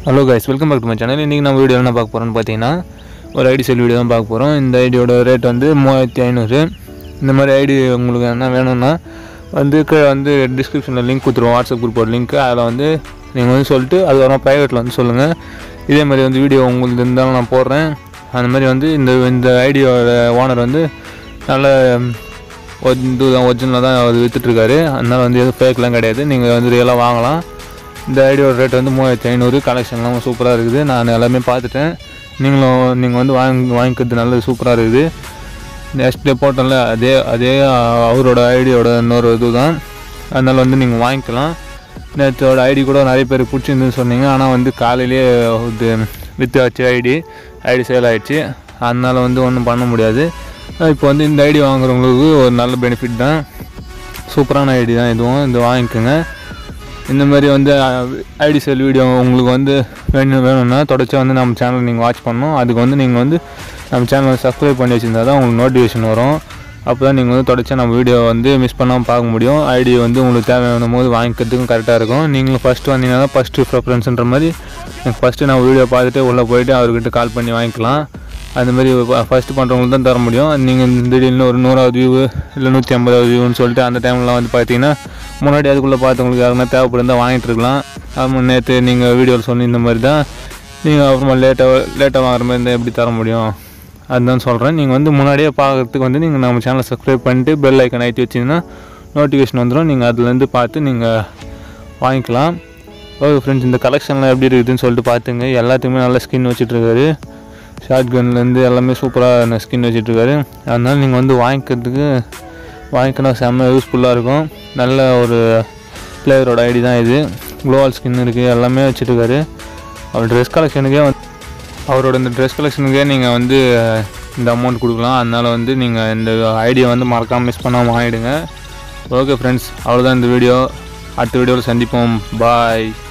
hello guys welcome back to my channel இன்றைக்கி நம்ம video என்ன பார்க்க போகிறோம்னு பார்த்தீங்கன்னா ஒரு ஐடி செல் வீடியோ தான் பார்க்க போகிறோம் இந்த ஐடியோட ரேட் வந்து மூவாயிரத்தி ஐநூறு இந்த மாதிரி ஐடி உங்களுக்கு என்ன வேணும்னா வந்து கீழே வந்து டிஸ்கிரிப்ஷனில் லிங்க் கொடுத்துருவோம் வாட்ஸ்அப் குரூப்போட லிங்க் அதில் வந்து நீங்கள் வந்து சொல்லிட்டு அதுக்கப்புறம் ப்ரைவேட்டில் வந்து சொல்லுங்கள் இதே மாதிரி வந்து வீடியோ உங்களுக்கு இருந்தாலும் நான் போடுறேன் அந்த மாதிரி வந்து இந்த இந்த ஐடியோட ஓனர் வந்து நல்ல இது தான் ஒரிஜினலாக தான் அவர் விற்றுட்ருக்காரு அதனால் வந்து எதுவும் ஃபேக்லாம் கிடையாது நீங்கள் வந்து ரியலாக வாங்கலாம் இந்த ஐடியோட ரேட் வந்து மூவாயிரத்தி ஐநூறு கலெக்ஷன்லாம் சூப்பராக இருக்குது நான் எல்லாமே பார்த்துட்டேன் நீங்களும் நீங்கள் வந்து வாங்கி வாங்கிக்கிறது நல்லது சூப்பராக இருக்குது நெக்ஸ்ட் போட்டோம்ல அதே அதே அவரோட ஐடியோட இன்னொரு இது தான் அதனால் வந்து நீங்கள் வாங்கிக்கலாம் நேற்றோட ஐடி கூட நிறைய பேர் பிடிச்சிருந்துன்னு சொன்னீங்க ஆனால் வந்து காலையிலேயே இது வித்து ஆச்சு ஐடி ஐடி சேல் ஆயிடுச்சு அதனால் வந்து ஒன்றும் பண்ண முடியாது இப்போ வந்து இந்த ஐடி வாங்குறவங்களுக்கு ஒரு நல்ல பெனிஃபிட் தான் சூப்பரான ஐடி தான் இதுவும் இது வாங்கிக்கோங்க இந்த மாதிரி வந்து ஐடி செல் வீடியோ உங்களுக்கு வந்து வேணும் வேணும்னா தொடர்ச்சி வந்து நம்ம சேனல் நீங்கள் வாட்ச் பண்ணணும் அதுக்கு வந்து நீங்கள் வந்து நம்ம சேனலை சப்ஸ்கிரைப் பண்ணி வச்சுருந்தா தான் உங்களுக்கு நோட்டிஃபிகேஷன் வரும் அப்போ தான் நீங்கள் வந்து தொடர்ச்சி நம்ம வீடியோ வந்து மிஸ் பண்ணாமல் பார்க்க முடியும் ஐடி வந்து உங்களுக்கு தேவையான போது வாங்கிக்கிறதுக்கும் கரெக்டாக இருக்கும் நீங்களும் ஃபஸ்ட்டு வந்தீங்கன்னா தான் ஃபஸ்ட்டு ப்ரிஃபரன்ஸ்ன்ற மாதிரி ஃபஸ்ட்டு நம்ம வீடியோ பார்த்துட்டு உள்ளே போயிட்டு அவர்கிட்ட கால் பண்ணி வாங்கிக்கலாம் அந்த மாதிரி ஃபஸ்ட்டு பண்ணுறவங்களுக்கு தான் தர முடியும் நீங்கள் திடீர்னு ஒரு நூறாவது வியூ இல்லை நூற்றி ஐம்பதாவது வியூன்னு சொல்லிட்டு அந்த டைம்லாம் வந்து பார்த்தீங்கன்னா முன்னாடி அதுக்குள்ளே பார்த்தவங்களுக்கு யாருன்னா தேவைப்படுந்தா வாங்கிட்டு இருக்கலாம் ஆமாம் நேற்று நீங்கள் வீடியோவில் சொன்ன இந்த மாதிரி தான் நீங்கள் அப்புறமா லேட்டாக லேட்டாக வாங்குற மாதிரி இருந்தால் எப்படி தர முடியும் அதுதான் சொல்கிறேன் நீங்கள் வந்து முன்னாடியே பார்க்குறதுக்கு வந்து நீங்கள் நம்ம சேனலை சப்ஸ்கிரைப் பண்ணிட்டு பெல் ஐக்கன் ஆகிட்டு வச்சிங்கன்னா நோட்டிஃபிகேஷன் வந்துடும் நீங்கள் அதுலேருந்து பார்த்து நீங்கள் வாங்கிக்கலாம் ஓகே ஃப்ரெண்ட்ஸ் இந்த கலெக்ஷன்லாம் எப்படி இருக்குதுன்னு சொல்லிட்டு பார்த்துங்க எல்லாத்துக்குமே நல்ல ஸ்கின் வச்சுட்ருக்காரு ஷார்ட் கன்லேருந்து எல்லாமே சூப்பராக ஸ்கின் வச்சுட்ருக்காரு அதனால் நீங்கள் வந்து வாங்கிக்கிறதுக்கு வாங்கிக்கணும் செம்ம யூஸ்ஃபுல்லாக இருக்கும் நல்ல ஒரு பிளேயரோட ஐடி தான் இது க்ளோவால் ஸ்கின் இருக்குது எல்லாமே வச்சுருக்காரு அவர் ட்ரெஸ் கலெக்ஷனுக்கே வந்து அவரோட இந்த ட்ரெஸ் கலெக்ஷனுக்கே நீங்கள் வந்து இந்த அமௌண்ட் கொடுக்கலாம் அதனால் வந்து நீங்கள் இந்த ஐடியா வந்து மறக்காமல் மிஸ் பண்ணாமல் வாங்கிடுங்க ஓகே ஃப்ரெண்ட்ஸ் அவ்வளோதான் இந்த வீடியோ அடுத்த வீடியோவில் சந்திப்போம் பாய்